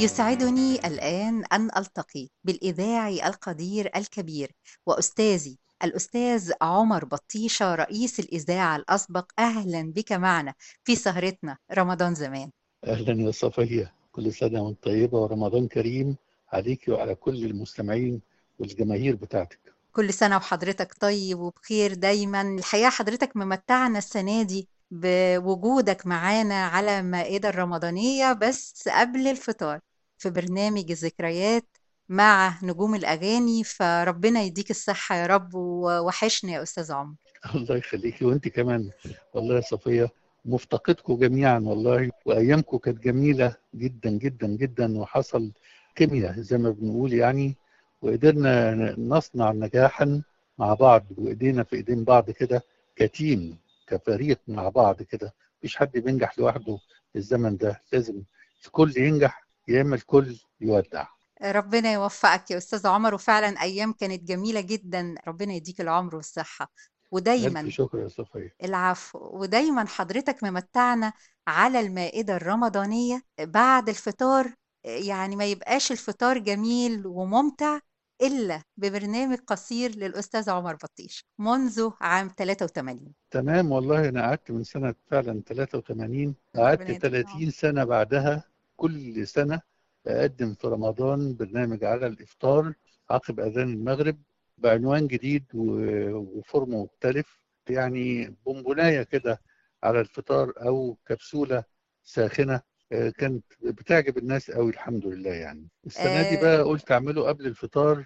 يسعدني الآن أن ألتقي بالإذاعي القدير الكبير وأستاذي الأستاذ عمر بطيشة رئيس الإذاعة الأسبق أهلا بك معنا في سهرتنا رمضان زمان أهلا يا صفية كل سنة وانت طيبة ورمضان كريم عليك وعلى كل المستمعين والجماهير بتاعتك كل سنة وحضرتك طيب وبخير دايما الحقيقة حضرتك ممتعنا السنة دي بوجودك معانا على المائدة الرمضانية بس قبل الفطار في برنامج الذكريات مع نجوم الأغاني فربنا يديك الصحة يا رب ووحشني يا أستاذ عمر الله يخليكي وانت كمان والله يا صفية مفتقدكم جميعا والله وأيامكم كانت جميلة جدا جدا جدا وحصل كيمياء زي ما بنقول يعني وقدرنا نصنع نجاحا مع بعض وإيدينا في إيدين بعض كده كتيم كفريق مع بعض كده مفيش حد بينجح لوحده في الزمن ده لازم الكل ينجح يا اما الكل يودع ربنا يوفقك يا استاذ عمر وفعلا ايام كانت جميله جدا ربنا يديك العمر والصحه ودايما ألف شكر يا صفية العفو ودايما حضرتك ممتعنا على المائده الرمضانيه بعد الفطار يعني ما يبقاش الفطار جميل وممتع إلا ببرنامج قصير للأستاذ عمر بطيش منذ عام 83 تمام والله أنا قعدت من سنة فعلا 83 قعدت 30 سنة بعدها كل سنة بقدم في رمضان برنامج على الإفطار عقب أذان المغرب بعنوان جديد وفورم مختلف يعني بونبوناية كده على الفطار أو كبسولة ساخنة كانت بتعجب الناس قوي الحمد لله يعني السنة دي بقى قلت أعمله قبل الفطار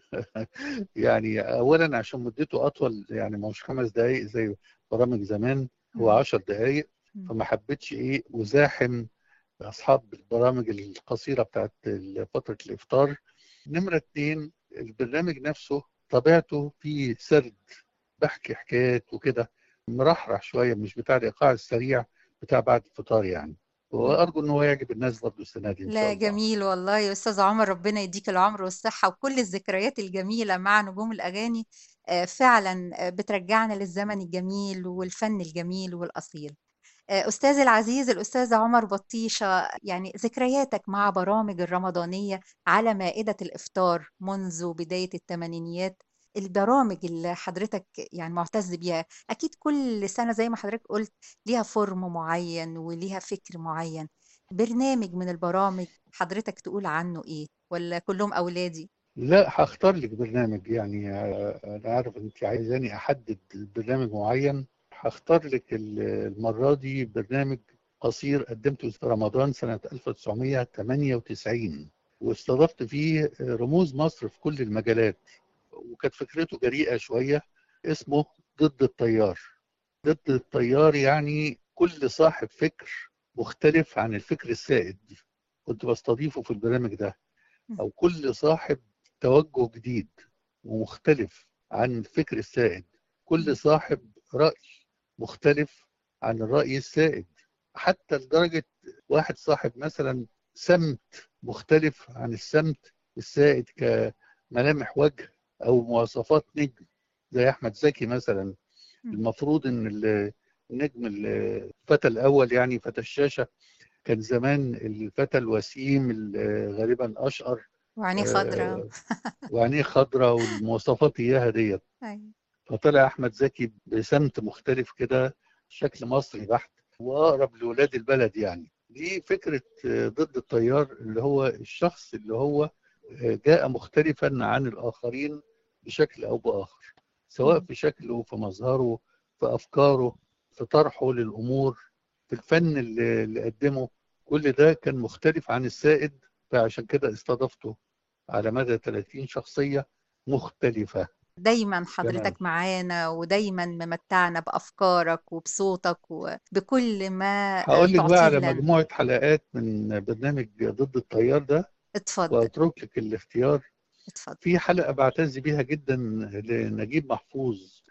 يعني أولا عشان مدته أطول يعني مش خمس دقايق زي برامج زمان هو عشر دقايق فما حبيتش إيه أزاحم أصحاب البرامج القصيرة بتاعت فترة الإفطار نمرة اتنين البرنامج نفسه طبيعته فيه سرد بحكي حكايات وكده مرحرح شوية مش بتاع الإيقاع السريع بتاع بعد الفطار يعني وارجو ان هو يعجب الناس برضه السنه دي ان شاء لا الله جميل والله يا استاذ عمر ربنا يديك العمر والصحه وكل الذكريات الجميله مع نجوم الاغاني فعلا بترجعنا للزمن الجميل والفن الجميل والاصيل استاذي العزيز الاستاذ عمر بطيشه يعني ذكرياتك مع برامج الرمضانيه على مائده الافطار منذ بدايه الثمانينيات البرامج اللي حضرتك يعني معتز بيها اكيد كل سنه زي ما حضرتك قلت ليها فورم معين وليها فكر معين برنامج من البرامج حضرتك تقول عنه ايه ولا كلهم اولادي لا هختار لك برنامج يعني انا عارف انت عايزاني احدد برنامج معين هختار لك المره دي برنامج قصير قدمته في رمضان سنه 1998 واستضفت فيه رموز مصر في كل المجالات وكانت فكرته جريئه شويه اسمه ضد التيار ضد التيار يعني كل صاحب فكر مختلف عن الفكر السائد كنت بستضيفه في البرنامج ده او كل صاحب توجه جديد ومختلف عن الفكر السائد كل صاحب راي مختلف عن الراي السائد حتى لدرجه واحد صاحب مثلا سمت مختلف عن السمت السائد كملامح وجه او مواصفات نجم زي احمد زكي مثلا المفروض ان النجم الفتى الاول يعني فتى الشاشه كان زمان الفتى الوسيم غالبا اشقر وعينيه خضراء وعينيه خضراء والمواصفات اياها ديت فطلع احمد زكي بسمت مختلف كده شكل مصري بحت واقرب لولاد البلد يعني دي فكره ضد التيار اللي هو الشخص اللي هو جاء مختلفا عن الاخرين بشكل او باخر سواء في شكله في مظهره في افكاره في طرحه للامور في الفن اللي, اللي قدمه كل ده كان مختلف عن السائد فعشان كده استضفته على مدى 30 شخصيه مختلفه دايما حضرتك معانا ودايما ممتعنا بافكارك وبصوتك وبكل ما هقول لك بقى على مجموعه حلقات من برنامج ضد التيار ده اتفضل واترك لك الاختيار اتفضل في حلقه بعتز بيها جدا لنجيب محفوظ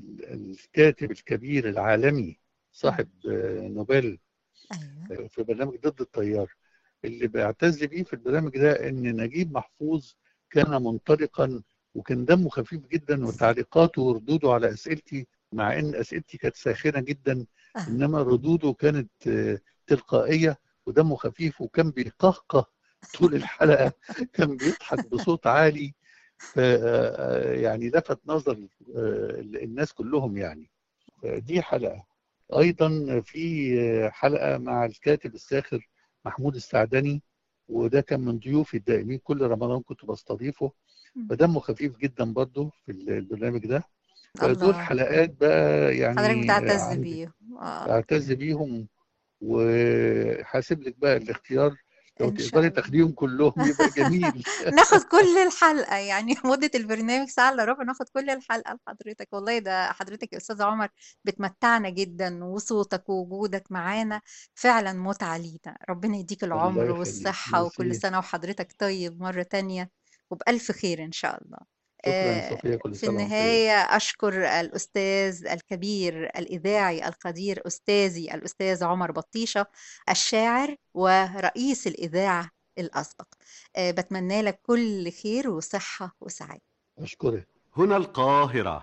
الكاتب الكبير العالمي صاحب نوبل أيوة. في برنامج ضد التيار اللي بعتز بيه في البرنامج ده ان نجيب محفوظ كان منطلقا وكان دمه خفيف جدا وتعليقاته وردوده على اسئلتي مع ان اسئلتي كانت ساخنه جدا انما ردوده كانت تلقائيه ودمه خفيف وكان بيقهقه طول الحلقه كان بيضحك بصوت عالي يعني لفت نظر الناس كلهم يعني دي حلقه ايضا في حلقه مع الكاتب الساخر محمود السعدني وده كان من ضيوفي الدائمين كل رمضان كنت بستضيفه فدمه خفيف جدا برضه في البرنامج ده دول حلقات بقى يعني حضرتك بتعتز بيهم آه. بعتز بيهم وحاسب لك بقى الاختيار لو تقدري تاخديهم كلهم يبقى جميل ناخد كل الحلقه يعني مده البرنامج ساعه الا ربع ناخد كل الحلقه لحضرتك والله ده حضرتك يا استاذ عمر بتمتعنا جدا وصوتك ووجودك معانا فعلا متعه لينا ربنا يديك العمر والصحه وكل سنه وحضرتك طيب مره تانية وبألف خير إن شاء الله شكرا كل في النهاية أشكر الأستاذ الكبير الإذاعي القدير أستاذي الأستاذ عمر بطيشة الشاعر ورئيس الإذاعة الأسبق بتمنى لك كل خير وصحة وسعادة أشكرك هنا القاهرة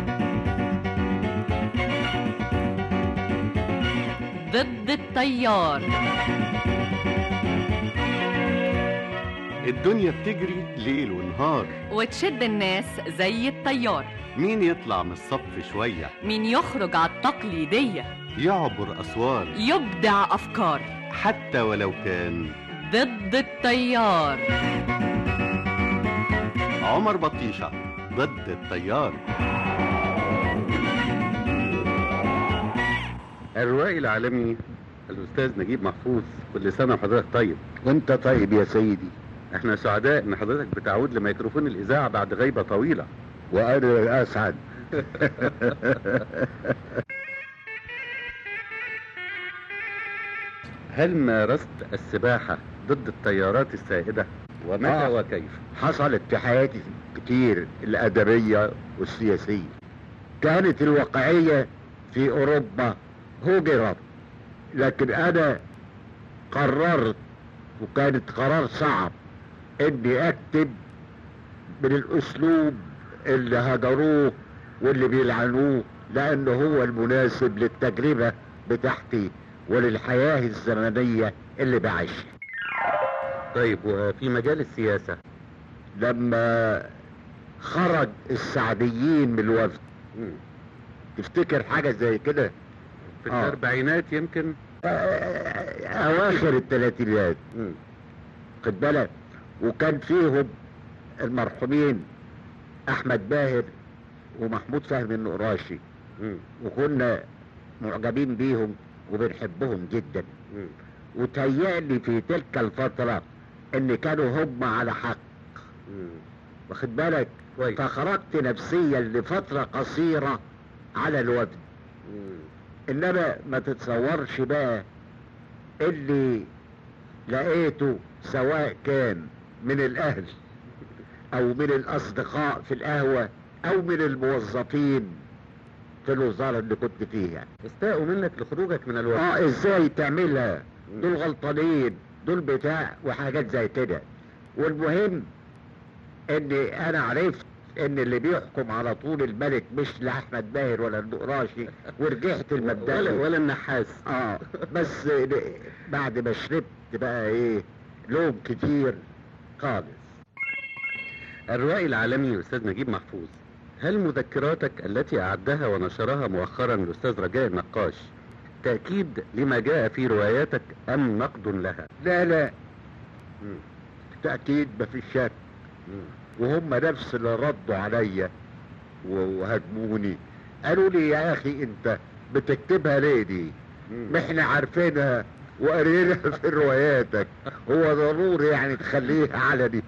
ضد التيار الدنيا بتجري ليل ونهار وتشد الناس زي التيار مين يطلع من الصف شوية مين يخرج على التقليدية يعبر أسوار يبدع أفكار حتى ولو كان ضد التيار عمر بطيشة ضد التيار الروائي العالمي الأستاذ نجيب محفوظ كل سنة وحضرتك طيب وانت طيب يا سيدي احنا سعداء ان حضرتك بتعود لميكروفون الاذاعه بعد غيبه طويله وانا اسعد هل مارست السباحه ضد التيارات السائده ومتى آه. وكيف حصلت في حياتي كتير الادبيه والسياسيه كانت الواقعيه في اوروبا هجرت لكن انا قررت وكانت قرار صعب اني اكتب من الاسلوب اللي هجروه واللي بيلعنوه لانه هو المناسب للتجربة بتاعتي وللحياة الزمنية اللي بعيشها طيب وفي مجال السياسة لما خرج السعديين من الوفد تفتكر حاجة زي كده في آه. الاربعينات يمكن اواخر الثلاثينات خد بالك وكان فيهم المرحومين احمد باهر ومحمود فهمي النقراشي وكنا معجبين بيهم وبنحبهم جدا وتهيألي في تلك الفترة ان كانوا هم على حق واخد بالك فخرجت نفسيا لفترة قصيرة على الوفد انما ما تتصورش بقى اللي لقيته سواء كان من الاهل او من الاصدقاء في القهوة او من الموظفين في الوزارة اللي كنت فيها استاءوا منك لخروجك من الوقت اه ازاي تعملها دول غلطانين دول بتاع وحاجات زي كده والمهم ان انا عرفت ان اللي بيحكم على طول الملك مش لاحمد باهر ولا النقراشي ورجعت المبدأ ولا, ولا النحاس اه بس بعد ما شربت بقى ايه لوم كتير خالص الروائي العالمي استاذ نجيب محفوظ هل مذكراتك التي اعدها ونشرها مؤخرا الاستاذ رجاء النقاش تأكيد لما جاء في رواياتك ام نقد لها لا لا م. تأكيد مفيش شك وهم نفس اللي ردوا عليا وهاجموني قالوا لي يا اخي انت بتكتبها ليه دي ما احنا عارفينها وقريناها في رواياتك هو ضروري يعني تخليها علني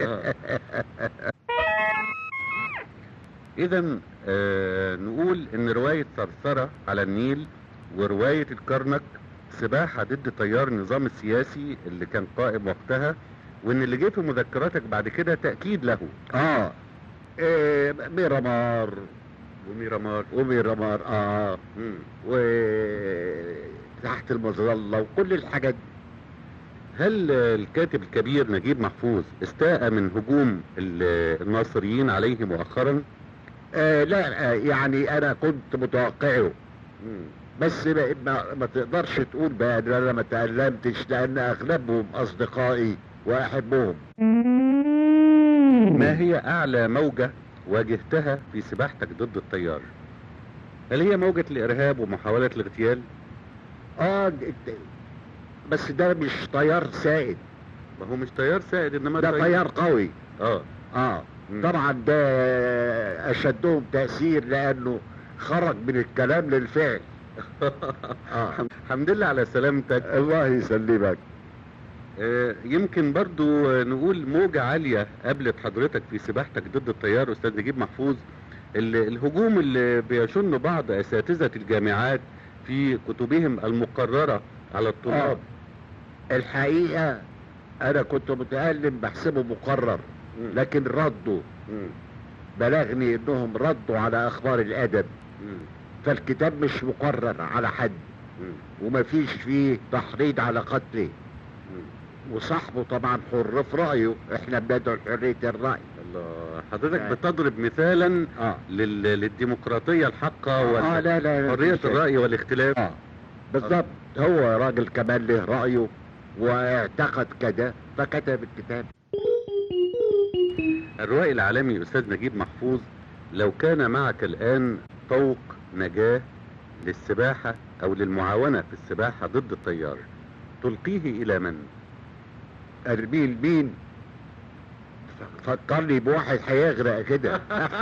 اذا آه نقول ان رواية ثرثرة على النيل ورواية الكرنك سباحة ضد تيار النظام السياسي اللي كان قائم وقتها وان اللي جه في مذكراتك بعد كده تأكيد له اه إيه ميرامار وميرامار وميرامار اه مم. وتحت المظلة وكل الحاجات هل الكاتب الكبير نجيب محفوظ استاء من هجوم الناصريين عليه مؤخرا آه لا آه يعني انا كنت متوقعه مم. بس ما, ما, ما تقدرش تقول بقى ان انا ما تألمتش لان اغلبهم اصدقائي واحبهم ما هي أعلى موجة واجهتها في سباحتك ضد التيار؟ هل هي موجة الإرهاب ومحاولة الاغتيال؟ اه د- د- بس ده مش طيار سائد ما هو مش تيار سائد إنما ده طيار قوي اه اه مم. طبعا ده اشدهم تأثير لانه خرج من الكلام للفعل اه الحمد لله على سلامتك الله يسلمك آه، يمكن برضو آه، نقول موجة عالية قابلت حضرتك في سباحتك ضد التيار أستاذ نجيب محفوظ ال- الهجوم اللي بيشن بعض أساتذة الجامعات في كتبهم المقررة على الطلاب الحقيقة انا كنت متألم بحسبه مقرر مم. لكن ردوا مم. بلغني انهم ردوا على اخبار الادب مم. فالكتاب مش مقرر على حد مم. ومفيش فيه تحريض على قتله مم. وصاحبه طبعا حر في رأيه احنا بندعو حرية الرأي الله حضرتك يعني. بتضرب مثالا اه لل- للديمقراطية الحقة اه لا لا لا وحرية مفيش- الرأي والاختلاف اه بالظبط هو راجل كمان له رأيه واعتقد كده فكتب الكتاب الروائي العالمي أستاذ نجيب محفوظ لو كان معك الآن طوق نجاة للسباحة أو للمعاونة في السباحة ضد التيار تلقيه إلى من؟ ارميه لمين ف- فكرني بواحد هيغرق كده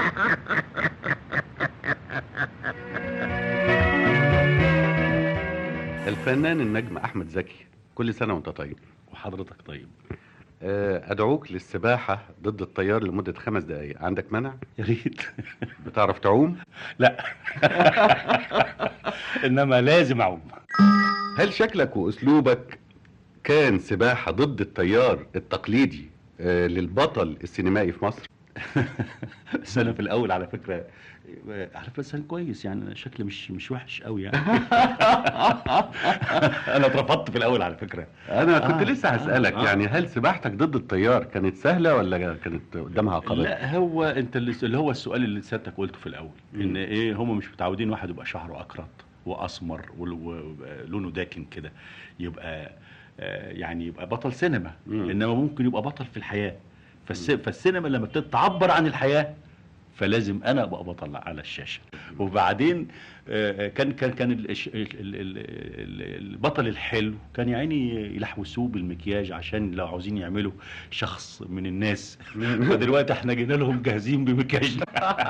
الفنان النجم أحمد زكي كل سنة وأنت طيب وحضرتك طيب آه، أدعوك للسباحة ضد التيار لمدة خمس دقايق عندك منع؟ يا ريت بتعرف تعوم؟ لا انما لازم اعوم هل شكلك وأسلوبك كان سباحة ضد التيار التقليدي آه، للبطل السينمائي في مصر؟ بس انا في الاول على فكره على فكره انسان كويس يعني أنا شكلي مش مش وحش قوي يعني انا اترفضت في الاول على فكره انا كنت آه، لسه هسألك آه، آه. يعني هل سباحتك ضد التيار كانت سهلة ولا كانت قدامها عقبات؟ لا هو انت اللي اللي هو السؤال اللي سيادتك قلته في الاول مم. ان ايه هم مش متعودين واحد يبقى شعره اكرت واسمر ول- ولونه داكن كده يبقى آه، يعني يبقى بطل سينما مم. انما ممكن يبقى بطل في الحياه فالس... فالسينما لما بتعبر عن الحياه فلازم انا ابقى بطل على الشاشه وبعدين آه، كان كان كان ال- الش- ال- ال- ال- البطل الحلو كان يا عيني يلحوسوه بالمكياج عشان لو عاوزين يعملوا شخص من الناس فدلوقتي احنا جينا لهم جاهزين بمكياجنا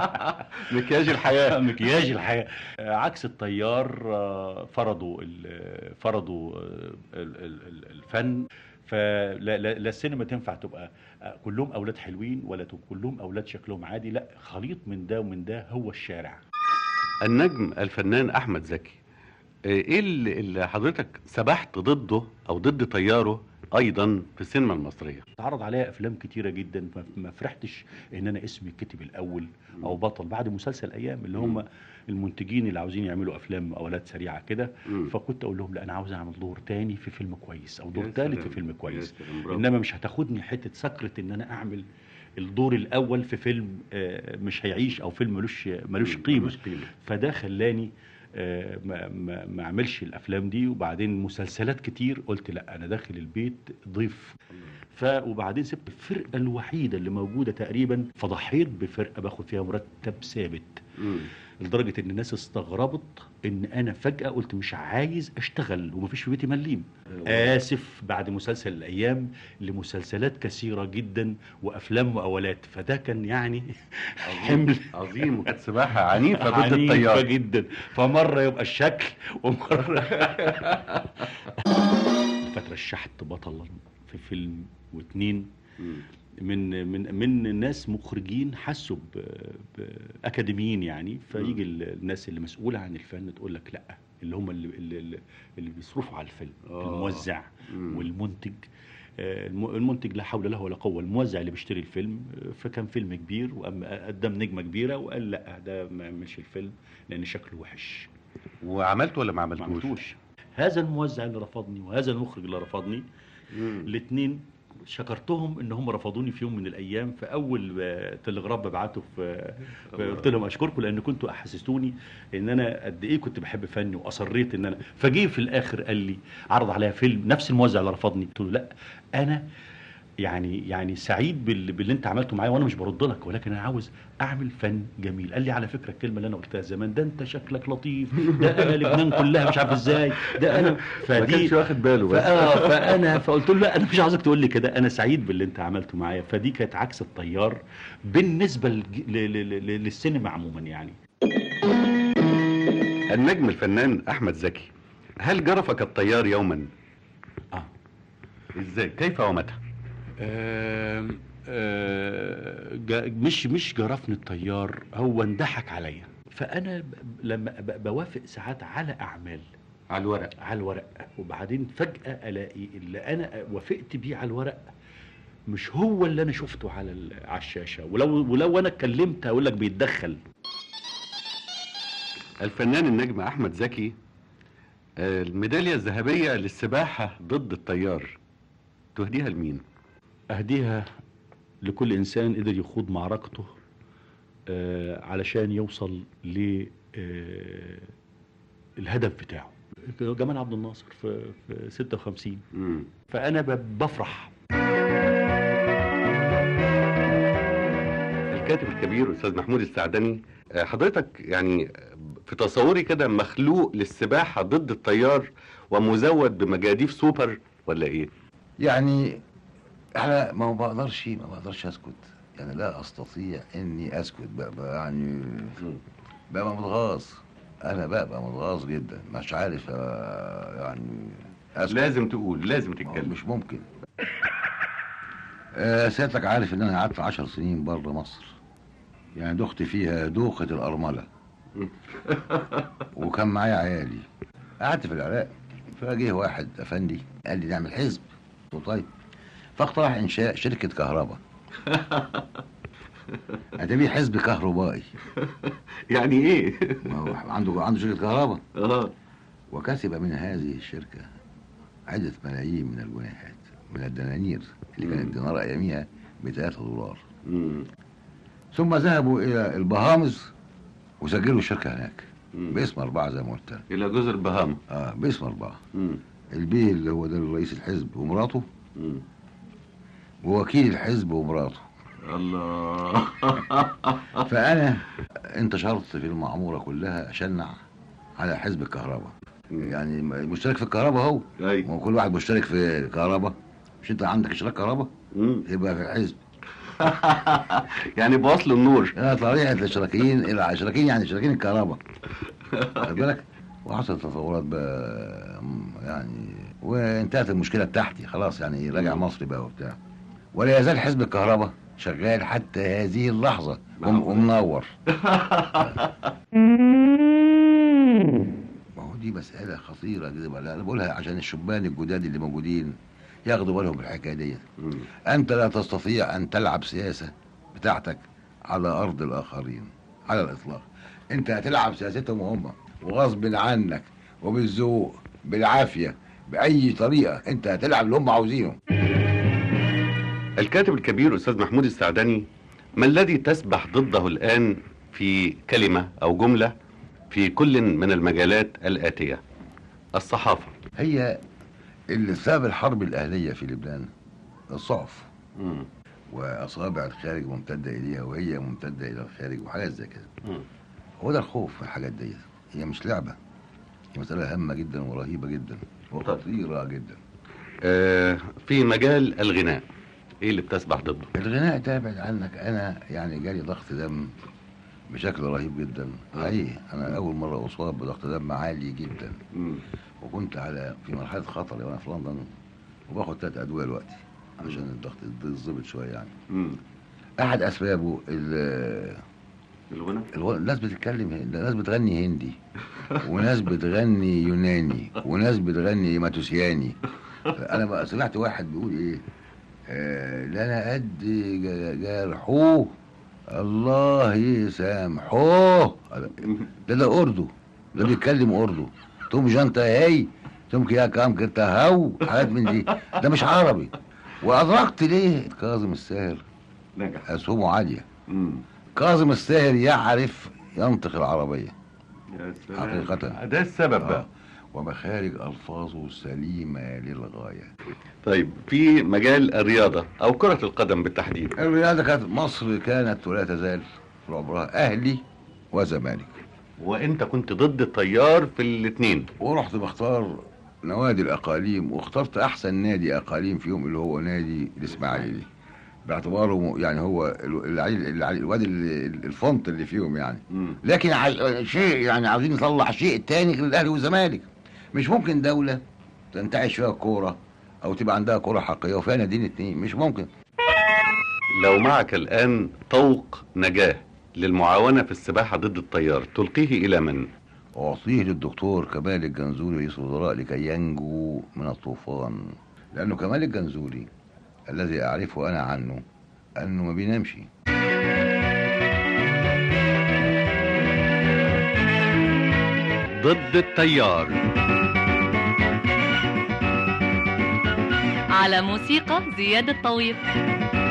مكياج الحياة مكياج الحياه آه، عكس الطيار آه، فرضوا ال- فرضوا آه، ال- ال- ال- الفن فلا لا لا السينما تنفع تبقى آه، كلهم اولاد حلوين ولا تبقى كلهم اولاد شكلهم عادي لا خليط من ده ومن ده هو الشارع النجم الفنان احمد زكي آه، ايه اللي اللي حضرتك سبحت ضده او ضد تياره ايضا في السينما المصرية اتعرض عليا افلام كتيره جدا ما- ما فرحتش ان انا اسمي كتب الاول او بطل بعد مسلسل ايام اللي هم المنتجين اللي عاوزين يعملوا افلام اولاد سريعه كده مم. فكنت اقول لهم لا انا عاوز اعمل دور تاني في فيلم كويس او دور يا تالت سلام. في فيلم يا كويس سلام، برافو. انما مش هتاخدني حته سكره ان انا اعمل الدور الاول في فيلم آه، مش هيعيش او فيلم ملوش ملوش مم، قيمه ملوش قيمة. فده خلاني آه، ما ما ما اعملش الافلام دي وبعدين مسلسلات كتير قلت لا انا داخل البيت ضيف ف وبعدين سبت الفرقه الوحيده اللي موجوده تقريبا فضحيت بفرقه باخد فيها مرتب ثابت مم. لدرجه ان الناس استغربت ان انا فجاه قلت مش عايز اشتغل ومفيش في بيتي مليم اسف بعد مسلسل الايام لمسلسلات كثيره جدا وافلام واولات فده كان يعني حمل عظيم وكانت سباحة عنيفة ضد عنيفة التيار جدا فمره يبقى الشكل ومره فترشحت بطلا في فيلم واتنين مم. من من من ناس مخرجين حسوا ب- باكاديميين يعني فيجي ال- الناس اللي مسؤوله عن الفن تقول لك لا اللي هم اللي اللي, اللي بيصرفوا على الفيلم آه. الموزع مم. والمنتج آه، الم- المنتج لا حول له ولا قوه الموزع اللي بيشتري الفيلم آه، فكان فيلم كبير وقام قدم نجمه كبيره وقال لا ده ما يعملش الفيلم لان شكله وحش وعملت ولا ما ما عملتوش؟ عملتوش هذا الموزع اللي رفضني وهذا المخرج اللي رفضني مم. الاثنين شكرتهم ان هم رفضوني في يوم من الايام في اول آه، تلغراف ببعته في في- قلت لهم اشكركم لان كنتوا احسستوني ان انا قد ايه كنت بحب فني واصريت ان انا فجي في الاخر قال لي عرض عليا فيلم نفس الموزع اللي رفضني قلت له لا انا يعني يعني سعيد بال- باللي انت عملته معايا وانا مش برد لك ولكن انا عاوز اعمل فن جميل قال لي على فكره الكلمه اللي انا قلتها زمان ده انت شكلك لطيف ده انا لبنان كلها مش عارف ازاي ده انا ما فدي كانش واخد باله بس فآه فانا فقلت له لا انا مش عاوزك تقول لي كده انا سعيد باللي انت عملته معايا فدي كانت عكس الطيار بالنسبه للج- ل- ل- ل- للسينما عموما يعني النجم الفنان احمد زكي هل جرفك الطيار يوما اه ازاي كيف ومتى آم، آه، جا- مش مش جرفني الطيار هو اندحك عليا فانا ب- لما ب- بوافق ساعات على اعمال على الورق على الورق وبعدين فجاه الاقي اللي انا وافقت بيه على الورق مش هو اللي انا شفته على ال- على الشاشه ولو ولو انا اتكلمت اقول لك بيتدخل الفنان النجم احمد زكي آه، الميداليه الذهبيه للسباحه ضد الطيار تهديها لمين اهديها لكل انسان قدر يخوض معركته آه، علشان يوصل ل آه، الهدف بتاعه جمال عبد الناصر في في 56 مم. فانا ب- بفرح الكاتب الكبير استاذ محمود السعدني آه، حضرتك يعني في تصوري كده مخلوق للسباحه ضد الطيار ومزود بمجاديف سوبر ولا ايه يعني انا ما بقدرش ما بقدرش اسكت يعني لا استطيع اني اسكت بقى يعني بقى متغاظ انا بقى متغاظ جدا مش عارف آه، يعني اسكت لازم تقول لازم ما هو تتكلم مش ممكن آه سيادتك عارف ان انا قعدت عشر سنين بره مصر يعني دخت فيها دوخة الأرملة وكان معايا عيالي قعدت في العراق فجه واحد أفندي قال لي نعمل حزب قلت له طيب فاقترح إنشاء شركة كهرباء هتبقى حزب كهربائي يعني ايه ما هو عنده عنده شركة كهرباء اه وكسب من هذه الشركة عدة ملايين من الجنيهات من الدنانير اللي كان مم. الدينار أياميها ب 3 دولار مم. ثم ذهبوا إلى البهامز وسجلوا الشركة هناك مم. باسم أربعة زي ما قلت لك. الى جزر البهاما اه باسم أربعة مم. البيه اللي هو ده رئيس الحزب ومراته مم. ووكيل الحزب ومراته الله فأنا انتشرت في المعمورة كلها أشنع على حزب الكهرباء يعني مشترك في الكهرباء هو ايوه ما هو كل واحد مشترك في الكهرباء مش انت عندك اشتراك كهرباء مم. يبقى في الحزب يعني بوصل النور انا طريقه الاشتراكيين الى اشتراكيين يعني اشتراكيين الكهرباء خد بالك وحصلت تطورات بقى م- يعني وانتهت المشكله بتاعتي خلاص يعني راجع مصري بقى وبتاع ولا يزال حزب الكهرباء شغال حتى هذه اللحظه وم- معقول. ومنور ما هو دي مساله خطيره جدا بقى. انا بقولها عشان الشبان الجداد اللي موجودين ياخدوا بالهم من الحكايه ديت مم. أنت لا تستطيع أن تلعب سياسة بتاعتك على أرض الآخرين على الإطلاق أنت هتلعب سياستهم هم وغصب عنك وبالذوق بالعافية بأي طريقة أنت هتلعب اللي هم عاوزينه الكاتب الكبير استاذ محمود السعدني ما الذي تسبح ضده الان في كلمه او جمله في كل من المجالات الاتيه الصحافه هي اللي سبب الحرب الأهلية في لبنان الصعف مم. وأصابع الخارج ممتدة إليها وهي ممتدة إلى الخارج وحاجات زي كده مم. هو ده الخوف في الحاجات ديت هي مش لعبة هي مسألة هامة جدا ورهيبة جدا وخطيرة جدا آه في مجال الغناء ايه اللي بتسبح ضده الغناء تابعد عنك انا يعني جالي ضغط دم بشكل رهيب جدا آه. حقيقي انا اول مره اصاب بضغط دم عالي جدا مم. وكنت على في مرحله خطر وانا في لندن وباخد ثلاث ادويه دلوقتي عشان الضغط يتظبط شويه يعني مم. احد اسبابه ال- الغنى الو- الناس بتتكلم هن- ناس بتغني هندي وناس بتغني يوناني وناس بتغني ماتوسياني انا بقى سمعت واحد بيقول ايه آه لا انا قد ج- جرحوه الله يسامحوه ده ده اردو ده بيتكلم اردو توم جانتا هي توم كيا كام كرتا هاو حاجات من دي ده مش عربي وادركت ليه كاظم الساهر نجح اسهمه عاليه مم. كاظم الساهر يعرف ينطق العربية يا حقيقة. ده السبب آه. بقى ومخارج ألفاظه سليمة للغاية طيب في مجال الرياضة أو كرة القدم بالتحديد الرياضة كانت مصر كانت ولا تزال طول عمرها أهلي وزمالك وأنت كنت ضد التيار في الاثنين ورحت بختار نوادي الأقاليم واخترت أحسن نادي أقاليم فيهم اللي هو نادي الإسماعيلي باعتباره م- يعني هو ال- العيل العيل- الواد ال- الفونت اللي فيهم يعني لكن عاي- شيء يعني عاوزين نطلع شيء تاني غير الاهلي والزمالك مش ممكن دوله تنتعش فيها الكوره او تبقى عندها كوره حقيقيه وفيها ناديين اتنين مش ممكن لو معك الآن طوق نجاة للمعاونة في السباحة ضد التيار تلقيه إلى من؟ اعطيه للدكتور كمال الجنزوري رئيس الوزراء لكي ينجو من الطوفان لانه كمال الجنزوري الذي اعرفه انا عنه انه ما بينامش ضد التيار على موسيقى زياد الطويل